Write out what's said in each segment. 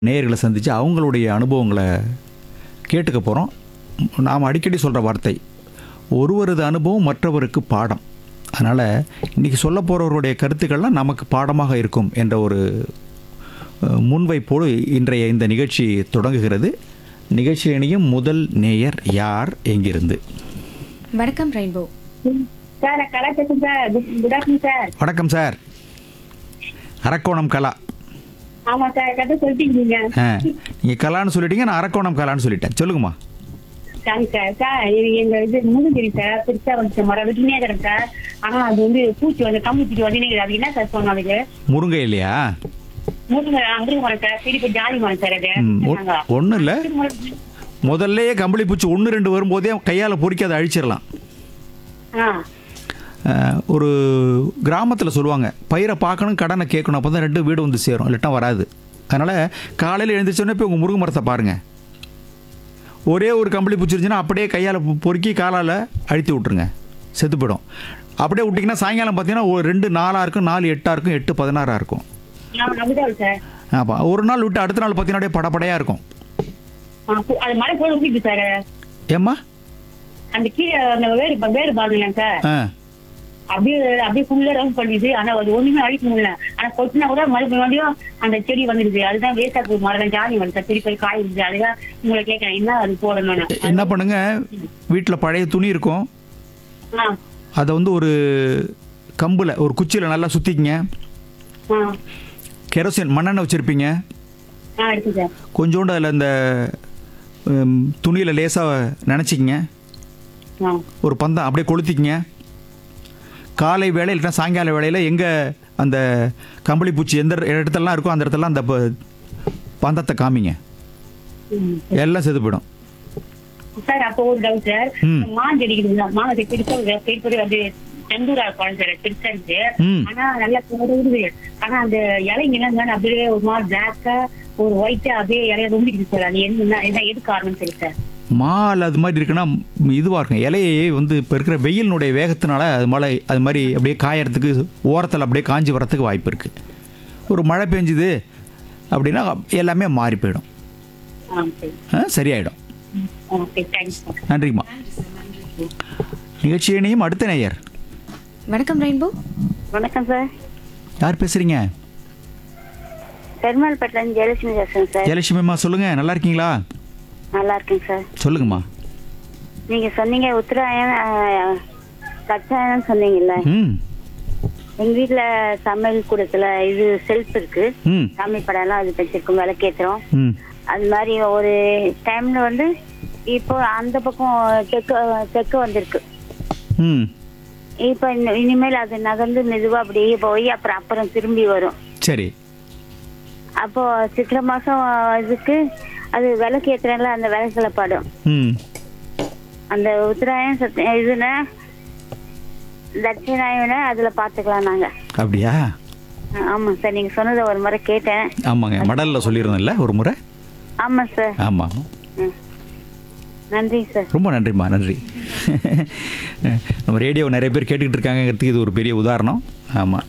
நேயர்களை சந்தித்து அவங்களுடைய அனுபவங்களை கேட்டுக்க போகிறோம் நாம் அடிக்கடி சொல்கிற வார்த்தை ஒருவரது அனுபவம் மற்றவருக்கு பாடம் அதனால் இன்றைக்கி சொல்ல போகிறவருடைய கருத்துக்கள்லாம் நமக்கு பாடமாக இருக்கும் என்ற ஒரு அஹ், முன்வைப்போடு இன்றைய இந்த நிகழ்ச்சி தொடங்குகிறது நிகழ்ச்சியில் இணையும் முதல் நேயர் யார் எங்கிருந்து வணக்கம் ரெயின்போ சார் நான் கலா பேசுறேன் sir good good afternoon sir வணக்கம் சார் அரக்கோணம் கலா ஆமா சார் கரெக்டாக சொல்லிட்டீங்க நீங்க ஆ நீங்கள் கலான்னு சொல்லிட்டீங்க நான் அரக்கோணம் கலான்னு சொல்லிட்டேன் சொல்லுங்கம்மா தேங்க்ஸ் சார் சார் இது எங்க இது முருங்கரி சார் பெருசா வந்துச்சு மரம் விட்டுனே இருக்கிறேன் சார் ஆனா அது வந்து பூச்சி வந்து கம்பு பூச்சி வந்து அது என்ன சார் சொன்னோம் அதுக்கு முருங்கை இல்லையா முருங்கை அங்கிருந்து மரம் சார் பெரிய பெரிய ஜாதி மரம் சார் அது நாங்க. ஒன்றும் இல்லை இது மரம். முதல்லயே கம்பளி பூச்சி ஒன்று ரெண்டு வரும்போதே கையால் பொறுக்கி அதை அழிச்சிடலாம் ஆ அஹ், ஒரு கிராமத்தில் சொல்லுவாங்க பயிரை பார்க்கணும் கடனை கேட்கணும் அப்போ தான் ரெண்டு வீடு வந்து சேரும் இல்லாட்டா வராது அதனால் காலையில் எழுந்திரிச்சோன்னே போய் உங்கள் முருங்கை மரத்தை பாருங்கள் ஒரே ஒரு கம்பளி பூச்சி இருந்துச்சுன்னா அப்படியே கையால் பொறுக்கி காலால் அழுத்தி விட்ருங்க செத்து போயிடும் அப்படியே விட்டிங்கன்னா சாயங்காலம் பார்த்தீங்கன்னா ஒரு ரெண்டு நாலாக இருக்கும் நாலு எட்டாக இருக்கும் எட்டு பதினாறாக இருக்கும் நான் அப்படிதான் சார் அப்போ ஒரு நாள் விட்டு அடுத்த நாள் பார்த்தீங்கன்னா அப்படியே படப்படையாக இருக்கும் ஆ, கு- அது மழை போல ஊட்டிட்டு சார் ஏம்மா அந்த கீழே அந்த வேறு ப- வேறு பாருங்க சார் ஆ அப்படியே அப்படியே ஃபுல்லா ரவுண்ட் பண்ணிடுது ஆனா அது ஒண்ணுமே அழிக்க முடியல ஆனா கொட்டினா கூட மறுபடியும் மறுபடியும் அந்த செடி வந்துடுது அதுதான் வேஸ்டா போய் மரம் ஜாதி வந்து சார் பெரிய பெரிய காய் இருக்குது அதுதான் உங்களை கேட்கறேன் என்ன அது போடணும்னு என்ன பண்ணுங்க வீட்டில் பழைய துணி இருக்கும் ஆ அதை வந்து ஒரு கம்பில் ஒரு குச்சியில் நல்லா சுற்றிக்கிங்க ஆ கெரோசின் மண்ணெண்ணெய் வச்சுருப்பீங்க ஆ இருக்கு சார் கொஞ்சோண்டு அதில் இந்த துணியில் லேசாக நினச்சிக்கிங்க ஆ ஒரு பந்தம் அப்படியே கொளுத்திக்கிங்க காலை வேலை இல்லைன்னா சாயங்கால வேளையில் எங்கே அந்த கம்பளி பூச்சி எந்த இடத்துலலாம் இருக்கோ அந்த இடத்துலலாம் அந்த ப- பந்தத்தை காமிங்க ம். எல்லாம் செத்து போயிடும் சார் அப்போ ஒரு டவுட் சார் ம். மாஞ்செடி இருக்குதுங்களா மாஞ்செடி பெருசா இருக்கு. பெரிய பெரிய அது செந்தூரா இருக்கும் சார் பெருசா இருக்கு ம். ஆனா நல்லா இருக்குது ஆனா அந்த இலைங்க எல்லாம் அப்படியே ஒரு மாதிரி பிளாக்கா ஒரு ஒயிட்டா அப்படியே இலைய ரொம்பிடுது சார் அது என்ன என்ன எது காரணம் சரி சார் மால் அது மாதிரி இருக்குன்னா இதுவாக இருக்கும் இலையை வந்து இப்போ இருக்கிற வெயிலினுடைய வேகத்தினால அது மழை அது மாதிரி அப்படியே காயறதுக்கு ஓரத்தில் அப்படியே காஞ்சி வரத்துக்கு வாய்ப்பு இருக்குது ஒரு மழை பெஞ்சுது அப்படின்னா எல்லாமே மாறி போயிடும் ஆ சரி ஆ, சரியாயிடும் ஓகே தேங்க்ஸ் சார் நன்றிம்மா நிகழ்ச்சியினையும் அடுத்த நேயர் வணக்கம் ரெயின்போ வணக்கம் சார் யார் பேசுகிறீங்க பெருமாள்பட்டில ஜெயலட்சுமி பேசுறேன் சார் ஜெயலட்சுமிம்மா சொல்லுங்கள் நல்லா இருக்கீங்களா நல்லா இருக்கேங்க சார் சொல்லுங்கம்மா நீங்க சொன்னீங்க உத்தராயணம் ஆஹ், கச்சாயனம் சொன்னீங்கல்ல ம் எங்க வீட்ல சமையல் கூடத்துல இது செல்ஃப் இருக்கு ம் சாமி படம் எல்லாம் அது வச்சிருக்கோம் விளக்கேத்துறோம் ம் அது மாதிரி ஒரு டைம்ல வந்து இப்போ அந்த பக்கம் தெற்கு தெற்கு வந்திருக்கு ம் இப்போ இனி- இனிமேல் அது நகர்ந்து மெதுவா அப்படியே போய் அப்புறம் அப்புறம் திரும்பி வரும் சரி அப்போ சித்திரை மாசம் இதுக்கு அது விளக்கேத்துறேன்ல அந்த விளக்குல படம் ம் அந்த உத்தராயணம் சத்த இதுனா தட்சிணாயன அதுல பாத்துக்கலாம் நாங்க அப்படியா ஆமா சார் நீங்க சொன்னதை ஒரு முறை கேட்டேன் ஆமாங்க மடலில் சொல்லியிருந்தேன்ல ஒரு முறை ஆமா சார் ஆமாம் ம். நன்றி சார் ரொம்ப நன்றிம்மா நன்றி நம்ம ரேடியோ நிறைய பேர் கேட்டுக்கிட்டு இருக்காங்கிறதுக்கு இது ஒரு பெரிய உதாரணம் ஆமாம்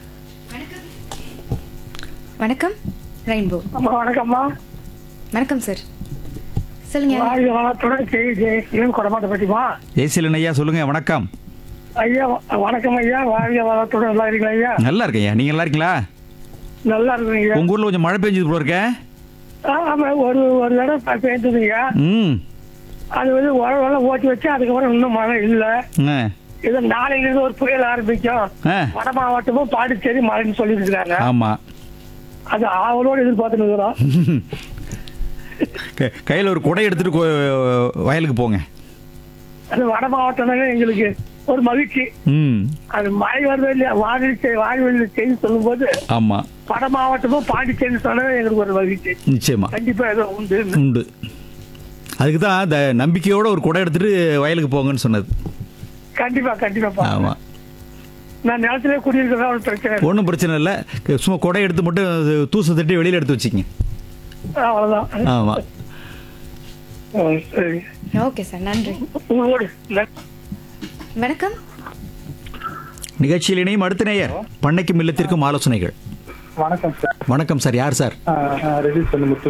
வணக்கம் ரெயின்போ அம்மா வணக்கம்மா வணக்கம் சார் சொல்லுங்க வாழ்க வளத்துடன் செய்தி இளம் கொடமாட்ட பற்றிமா ஜெயசீலன் ஐயா சொல்லுங்கள் வணக்கம் ஐயா வ- வணக்கம் ஐயா வாழ்க வளத்துடன் நல்லா இருக்கீங்களா ஐயா நல்லா இருக்கேன் ஐயா நீங்கள் நல்லா இருக்கீங்களா நல்லா இருக்குங்க ஐயா உங்கள் ஊரில் கொஞ்சம் மழை பெஞ்சது போல இருக்க ஆ, ஆமா ஒரு ஒரு தடவை ப- பெய்ததுங்க ம் அது வந்து உழவெல்லாம் ஓட்டி வச்சு அதுக்கப்புறம் இன்னும் மழை இல்ல ஆ இது நாளையில இருந்து ஒரு புயல் ஆரம்பிக்கும் ஆ வட மாவட்டமும் பாண்டிச்சேரி மழைன்னு சொல்லிட்டு இருக்காங்க ஆமாம் அது ஆவலோடு எதிர்பார்த்துட்டு இருக்கிறோம் கையில் ஒரு குடை எடுத்துகிட்டு கோ- வயலுக்கு போங்க அது வட மாவட்டம் எங்களுக்கு ஒரு மகிழ்ச்சி ம் அது மழை வருது இல்லையா வானிலை செய்- வானிலை செய்தி சொல்லும் போது ஆமாம் வட மாவட்டமும் பாண்டிச்சேரி சொன்னது எங்களுக்கு ஒரு மகிழ்ச்சி நிச்சயமா கண்டிப்பா ஏதோ உண்டு உண்டு அதுக்கு தான் அந்த நம்பிக்கையோட ஒரு குடை எடுத்துட்டு வயலுக்கு போங்கன்னு சொன்னது கண்டிப்பா கண்டிப்பா ஆமாம் நான் நிலத்திலே குடியிருக்கிறதா ஒரு பிரச்சனை இல்லை. ஒன்றும் பிரச்சனை இல்லை சும்மா குடை எடுத்து மட்டும் அது தூசை தட்டி வெளியில் எடுத்து வச்சுக்கங்க அவ்வளவுதான் ஆமாம் ஆ, சரி ஓகே சார் நன்றி உங்களோடு நன்றி. வணக்கம் நிகழ்ச்சியில் இணையும் அடுத்த நேயர் பண்ணைக்கும் இல்லத்திற்கும் ஆலோசனைகள் வணக்கம் சார் வணக்கம் சார் யார் சார் ரெடி பண்ண முத்து